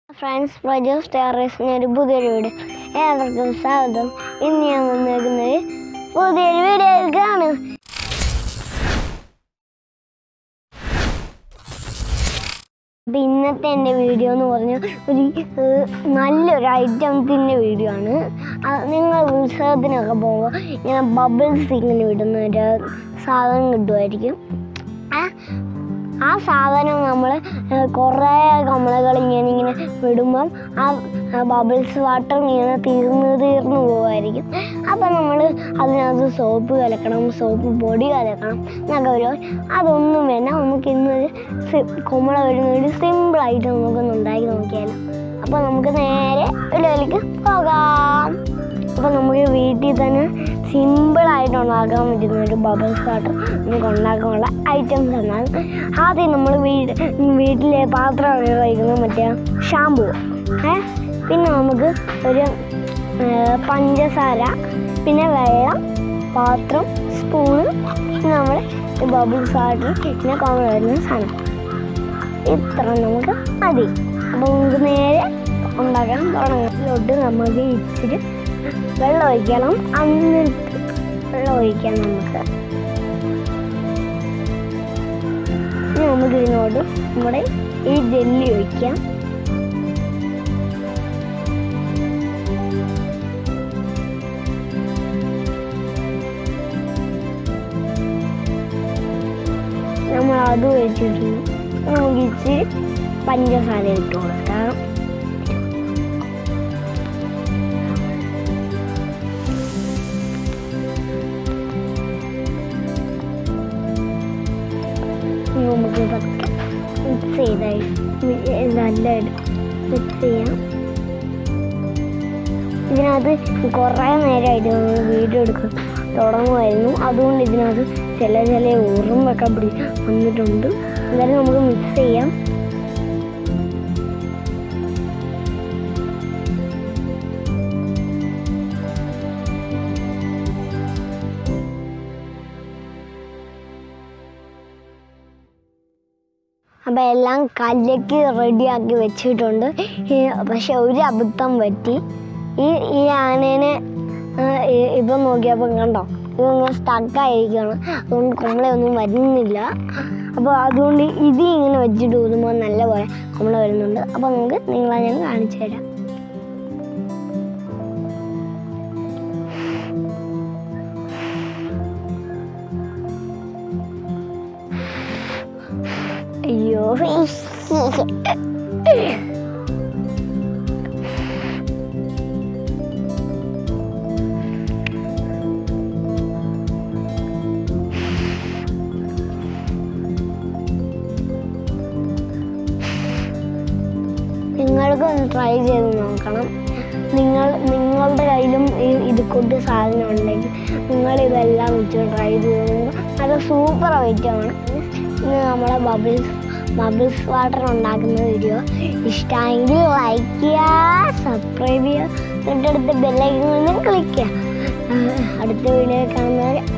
friends പ്രജോസ് ടെററിസ്റ്റിന് ഒരു പുതിയൊരു video ഏവർക്കും സ്വാഗതം ഇന്ന് ഞാൻ വന്നിരിക്കുന്നത് പുതിയൊരു വീഡിയോയിലേക്കാണ് അപ്പം ഇന്നത്തെ എൻ്റെ വീഡിയോ എന്ന് പറഞ്ഞാൽ ഒരു ഏഹ്, നല്ലൊരു ഐറ്റംസിൻ്റെ വീഡിയോ ആണ് അത് നിങ്ങൾ ഉത്സവത്തിനൊക്കെ പോകുമ്പോൾ ഇങ്ങനെ ബബിൾസ് ഇങ്ങനെ വിടുന്ന ഒരു സാധനം കിട്ടുമായിരിക്കും ആ ആ സാധനം നമ്മൾ കുറേ കമലകൾ ഇങ്ങനെ ഇങ്ങനെ വിടുമ്പം ആ ബബിൾസ് വാട്ടർ ഇങ്ങനെ തീർന്ന് തീർന്നു പോകുമായിരിക്കും അപ്പം നമ്മൾ അതിനകത്ത് സോപ്പ് കലക്കണം സോപ്പ് പൊടി കലക്കണം എന്നൊക്കെ വരും അതൊന്നും വേണ്ട നമുക്ക് ഇന്നൊരു സി- കുമള വരുന്ന ഒരു സിമ്പിളായിട്ട് നമുക്കൊന്ന് ഉണ്ടാക്കി നോക്കിയാലോ അപ്പോൾ നമുക്ക് നേരെ വീഡിയോയിലേക്ക് പോകാം അപ്പോൾ നമുക്ക് വീട്ടിൽ തന്നെ സിമ്പിളായിട്ട് ഉണ്ടാക്കാൻ പറ്റുന്ന ഒരു ബബിൾസ് വാട്ടർ നമുക്ക് ഉണ്ടാക്കാനുള്ള ഐറ്റംസ് എന്നാൽ ആദ്യം നമ്മൾ വീട് വീട്ടിലെ പാത്രം കഴിക്കുന്ന മറ്റേ ഷാമ്പു ഏ പിന്നെ നമുക്ക് ഒരു ഏ, പഞ്ചസാര പിന്നെ വെള്ളം പാത്രം സ്പൂണ് പിന്നെ നമ്മുടെ ബബിൾസ് വാട്ടർ പിന്നെ കോമൺ വരുന്ന സാധനം ഇത്ര നമുക്ക് മതി അപ്പോൾ നമുക്ക് നേരെ ഉണ്ടാക്കാൻ തുടങ്ങാം ഇതിലോട്ട് നമുക്ക് ഇച്ചിരി വെള്ളം ഒഴിക്കണം എന്നിട്ട് വെള്ളം ഒഴിക്കാം നമുക്ക് ഇനി നമുക്ക് ഇതിനോട് നമ്മുടെ ഈ ജെല്ലി ഒഴിക്കാം നമ്മൾ അത് ഒഴിച്ചിട്ടുണ്ട് നമുക്ക് ഇച്ചിരി പഞ്ചസാര ഇട്ട് കൊടുക്കാം ഇനി നമുക്ക് ഇതൊക്കെ മിക്സ് ചെയ്തായി നല്ലതായിട്ട് മിക്സ് ചെയ്യാം ഇതിനകത്ത് കുറേ നേരമായിട്ട് നമ്മൾ വീഡിയോ എടുക്കും തുടങ്ങുമായിരുന്നു അതുകൊണ്ട് ഇതിനകത്ത് ചില ചില ഉറുമ്പൊക്കെ പിടി വന്നിട്ടുണ്ട് എന്തായാലും നമുക്ക് മിക്സ് ചെയ്യാം അപ്പം എല്ലാം കലക്കി റെഡിയാക്കി വെച്ചിട്ടുണ്ട് ഈ പക്ഷെ ഒരു അബദ്ധം പറ്റി ഈ ഈ ആനേനെ ആ, ഇ- ഇപ്പം നോക്കിയപ്പോൾ കണ്ടോ ഇതിങ്ങനെ സ്റ്റക്കായിരിക്കുകയാണ് അതുകൊണ്ട് കുമ്പളയൊന്നും വരുന്നില്ല അപ്പോൾ അതുകൊണ്ട് ഇത് ഇങ്ങനെ വെച്ചിട്ട് ഊതുമ്പോൾ നല്ല പോലെ കുമ്പള വരുന്നുണ്ട് അപ്പോൾ നമുക്ക് നിങ്ങളെ ഞാൻ കാണിച്ചു തരാം അയ്യോ നിങ്ങൾക്ക് ഒന്ന് ട്രൈ ചെയ്ത് നോക്കണം നിങ്ങൾ നിങ്ങളുടെ കയ്യിലും ഈ ഇത് കൊണ്ട് സാധനം ഉണ്ടെങ്കിൽ നിങ്ങൾ ഇതെല്ലാം വെച്ച് ട്രൈ ചെയ്ത് നോക്കുമ്പോൾ അത് സൂപ്പർ ഐറ്റമാണ് ഇന്ന് നമ്മുടെ ബബിൾസ് ബബിൾസ് വാട്ടർ ഉണ്ടാക്കുന്ന വീഡിയോ ഇഷ്ടമെങ്കിൽ ലൈക്ക് ചെയ്യുക സബ്സ്ക്രൈബ് ചെയ്യുക തൊട്ടടുത്ത ബെല്ലൈക്കണിൽ ക്ലിക്ക് ചെയ്യുക അടുത്ത വീഡിയോ കാണുന്നവരെ